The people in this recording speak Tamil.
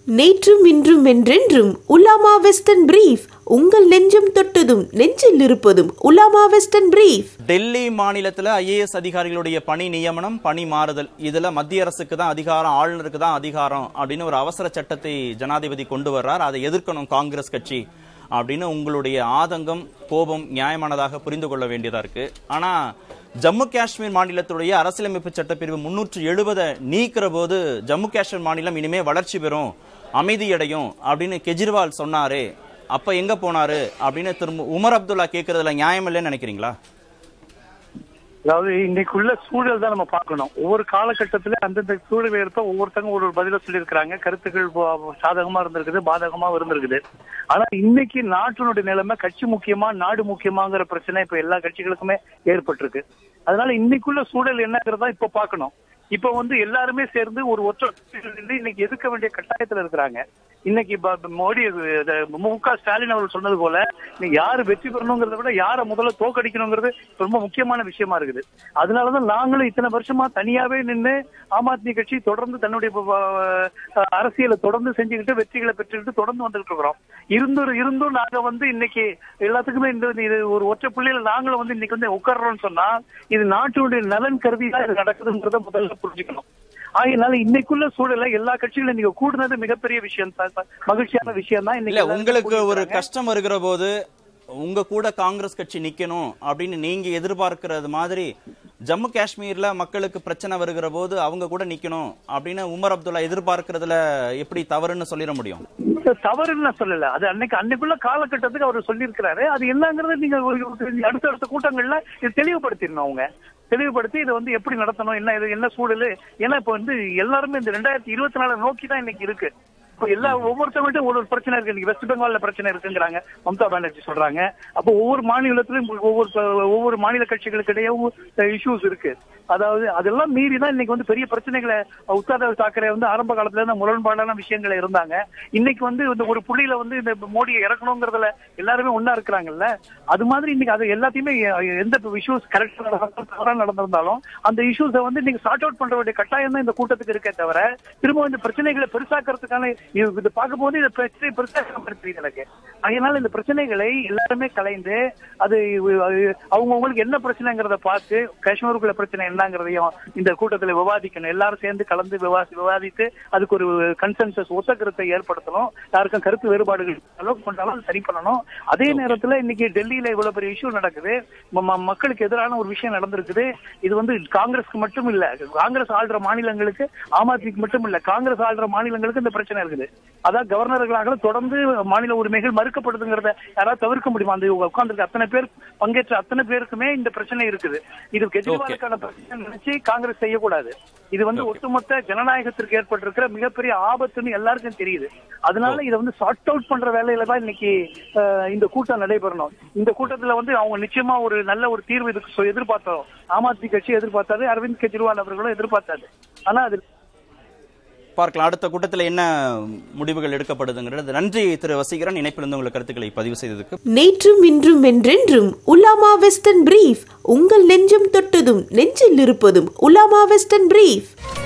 நேற்றும் இன்றும் என்றென்றும் உலாமா வெஸ்டர்ன் பிரீஃப் உங்கள் நெஞ்சம் தொட்டதும் நெஞ்சில் இருப்பதும் உலாமா வெஸ்டர்ன் பிரீஃப் டெல்லி மாநிலத்துல ஐஏஎஸ் அதிகாரிகளுடைய பணி நியமனம் பணி மாறுதல் இதுல மத்திய அரசுக்கு தான் அதிகாரம் ஆளுநருக்கு தான் அதிகாரம் அப்படின்னு ஒரு அவசர சட்டத்தை ஜனாதிபதி கொண்டு வர்றார் அதை எதிர்க்கணும் காங்கிரஸ் கட்சி அப்படின்னு உங்களுடைய ஆதங்கம் கோபம் நியாயமானதாக புரிந்து கொள்ள வேண்டியதா இருக்கு ஆனா ஜம்மு காஷ்மீர் மாநிலத்துடைய அரசியலமைப்பு சட்டப்பிரிவு முன்னூற்று எழுபதை நீக்கிற போது ஜம்மு காஷ்மீர் மாநிலம் இனிமே வளர்ச்சி பெறும் அமைதியடையும் அப்படின்னு கெஜ்ரிவால் சொன்னாரு அப்ப எங்க போனாரு அப்படின்னு திரும்ப உமர் அப்துல்லா கேட்கறதுல நியாயம் இல்லைன்னு நினைக்கிறீங்களா அதாவது இன்னைக்குள்ள சூழல் தான் நம்ம பார்க்கணும் ஒவ்வொரு காலகட்டத்துல அந்தந்த சூழல் ஏற்ப ஒவ்வொருத்தங்க ஒரு ஒரு பதில சொல்லியிருக்கிறாங்க கருத்துக்கள் பா- சாதகமா இருந்திருக்குது பாதகமா இருந்திருக்குது ஆனா இன்னைக்கு நாட்டினுடைய நிலைமை கட்சி முக்கியமா நாடு முக்கியமாங்கிற பிரச்சனை இப்ப எல்லா கட்சிகளுக்குமே ஏற்பட்டிருக்கு அதனால இன்னைக்குள்ள சூழல் என்னங்கிறதா இப்ப பார்க்கணும் இப்ப வந்து எல்லாருமே சேர்ந்து ஒரு ஒற்றை நின்று இன்னைக்கு எதிர்க்க வேண்டிய கட்டாயத்துல இருக்கிறாங்க இன்னைக்கு ப- மோடி இது, மு க ஸ்டாலின் அவர்கள் சொன்னது போல நீ யாரு வெற்றி பெறணுங்கிறத விட யாரை முதல்ல தோக்கடிக்கணுங்கிறது ரொம்ப முக்கியமான விஷயமா இருக்குது அதனாலதான் நாங்களும் இத்தனை வருஷமா தனியாவே நின்று ஆம் ஆத்மி கட்சி தொடர்ந்து தன்னுடைய ப- ப- அரசியலை தொடர்ந்து செஞ்சுக்கிட்டு வெற்றிகளை பெற்றுக்கிட்டு தொடர்ந்து வந்துகிட்டு இருக்கிறோம் இருந்தும் இருந்தும் நாங்க வந்து இன்னைக்கு எல்லாத்துக்குமே இந்த இது ஒரு ஒற்றை புள்ளியில நாங்களும் வந்து இன்னைக்கு வந்து உட்கார்றோம்னு சொன்னா இது நாட்டினுடைய நலன் கருதி தான் இது நடக்குதுங்கிறத முதல்ல புரிஞ்சுக்கணும் ஆகையினால இன்னைக்குள்ள சூழல எல்லா கட்சிகளும் நீங்க கூடுனது மிகப்பெரிய விஷயம் தான் சார். மகிழ்ச்சியான விஷயம் தான் இல்ல இன்னைக்கு உங்களுக்கு ஒரு கூடியிருக்காங்க. கஷ்டம் வருகிற போது உங்க கூட காங்கிரஸ் கட்சி நிக்கணும் அப்படின்னு நீங்க எதிர்பார்க்கிறது மாதிரி ஜம்மு காஷ்மீர்ல மக்களுக்கு பிரச்சனை வருகிற போது அவங்க கூட நிக்கணும் அப்படின்னு உமர் அப்துல்லா எதிர்பார்க்கறதுல எப்படி தவறுன்னு சொல்லிட முடியும் சார், தவறுன்னு நான் சொல்லல அது அன்னைக்கு அன்னைக்குள்ள காலகட்டத்துக்கு அவர் சொல்லியிருக்கிறாரு அது என்னங்கறத நீங்க ஒரு- ஒரு அடுத்தடுத்த கூட்டங்கள்ல இது தெளிவுபடுத்திடணும் அவங்க தெளிவுபடுத்தி இதை வந்து எப்படி நடத்தணும் என்ன இது என்ன சூழல் ஏன்னா இப்ப வந்து எல்லாருமே இந்த ரெண்டாயிரத்தி இருபத்தி நாலு நோக்கி தான் இன்னைக்கு இருக்கு இப்ப எல்லா ஒவ்வொருத்தவங்கள்ட்ட ஒரு ஒரு பிரச்சனை இருக்கு இன்னைக்கு வெஸ்ட் பெங்கால்ல பிரச்சனை இருக்குங்கிறாங்க மம்தா பானர்ஜி சொல்றாங்க அப்போ ஒவ்வொரு மாநிலத்திலும் ஒவ்வொரு ஒவ்வொரு மாநில கட்சிகளுக்கு இடையே இஷ்யூஸ் இருக்கு அதாவது அதெல்லாம் மீறி தான் இன்னைக்கு வந்து பெரிய பிரச்சனைகளை உத்தரவு தாக்கரே வந்து ஆரம்ப காலத்துல இருந்து முரண்பாடான விஷயங்கள் இருந்தாங்க இன்னைக்கு வந்து இந்த ஒரு புள்ளியில வந்து இந்த மோடியை இறக்கணுங்கிறதுல எல்லாருமே ஒண்ணா இருக்கிறாங்கல்ல அது மாதிரி இன்னைக்கு அது எல்லாத்தையுமே எ- எந்த இஷ்யூஸ் கரெக்டா நடந்தாலும் தவறா நடந்திருந்தாலும் அந்த இஷ்யூஸை வந்து நீங்க சார்ட் அவுட் பண்ற வேண்டிய கட்டாயம் தான் இந்த கூட்டத்துக்கு இருக்கே தவிர திரும்ப இந்த பிரச்சனைகளை பெருசாக்கிறதுக்கான இது இது பார்க்கும்போது இந்த பிரச்சனை பெருசாக்க மாதிரி தெரியுது எனக்கு அதனால இந்த பிரச்சனைகளை எல்லாருமே கலைந்து அது அவங்க உங்களுக்கு என்ன பிரச்சனைங்கிறத பார்த்து காஷ்மீருக்குள்ள பிரச்சனை என்னங்கிறதையும் இந்த கூட்டத்துல விவாதிக்கணும் எல்லாரும் சேர்ந்து கலந்து விவாதி விவாதித்து அதுக்கு ஒரு கன்சென்சஸ் ஒத்த கருத்தை ஏற்படுத்தணும் யாருக்கும் கருத்து வேறுபாடுகள் அளவுக்கு கொண்டாலும் அதை சரி பண்ணணும் அதே நேரத்துல இன்னைக்கு டெல்லியில இவ்வளவு பெரிய இஷ்யூ நடக்குது ம- ம- மக்களுக்கு எதிரான ஒரு விஷயம் நடந்திருக்குது இது வந்து காங்கிரஸ்க்கு மட்டும் இல்ல காங்கிரஸ் ஆள்ற மாநிலங்களுக்கு ஆம் ஆத்மிக்கு மட்டும் இல்ல காங்கிரஸ் ஆள்ற மாநிலங்களுக்கு இந்த பிரச்சனை இருக்குது அதான் கவர்னர்களாக தொடர்ந்து மாநில உரிமைகள் மறுக்கப்படுதுங்கிறத யாராவது தவிர்க்க முடியுமா அந்த உட்கார்ந்துருக்க அத்தனை பேர் பங்கேற்ற அத்தனை பேருக்குமே இந்த பிரச்சனை இருக்குது இது கெஜ்ரிவாலுக்கான பிரச்சனை நினைச்சு காங்கிரஸ் செய்யக்கூடாது இது வந்து ஒட்டுமொத்த ஜனநாயகத்திற்கு ஏற்பட்டிருக்கிற மிகப்பெரிய ஆபத்துன்னு எல்லாருக்கும் தெரியுது அதனால இதை வந்து சார்ட் அவுட் பண்ற வேலையில தான் இன்னைக்கு அஹ், இந்த கூட்டம் நடைபெறணும் இந்த கூட்டத்துல வந்து அவங்க நிச்சயமா ஒரு நல்ல ஒரு தீர்வு இதுக்கு சொ- எதிர்பார்த்தோம் ஆம் ஆத்மி கட்சி எதிர்பார்த்தாரு அரவிந்த் கெஜ்ரிவால் அவர்களும் எதிர்பார்த்தாரு ஆனா அது பார்க்கலாம் அடுத்த கூட்டத்தில் என்ன முடிவுகள் எடுக்கப்படுதுங்கிறது நன்றி திரு வசீகரன் இணைப்பிலிருந்து உங்கள் கருத்துக்களை பதிவு செய்ததுக்கு நேற்றும் இன்றும் என்றென்றும் உலாமா வெஸ்டர்ன் பிரீஃப் உங்கள் நெஞ்சம் தொட்டதும் நெஞ்சில் இருப்பதும் உலாமா வெஸ்டர்ன் பிரீஃப்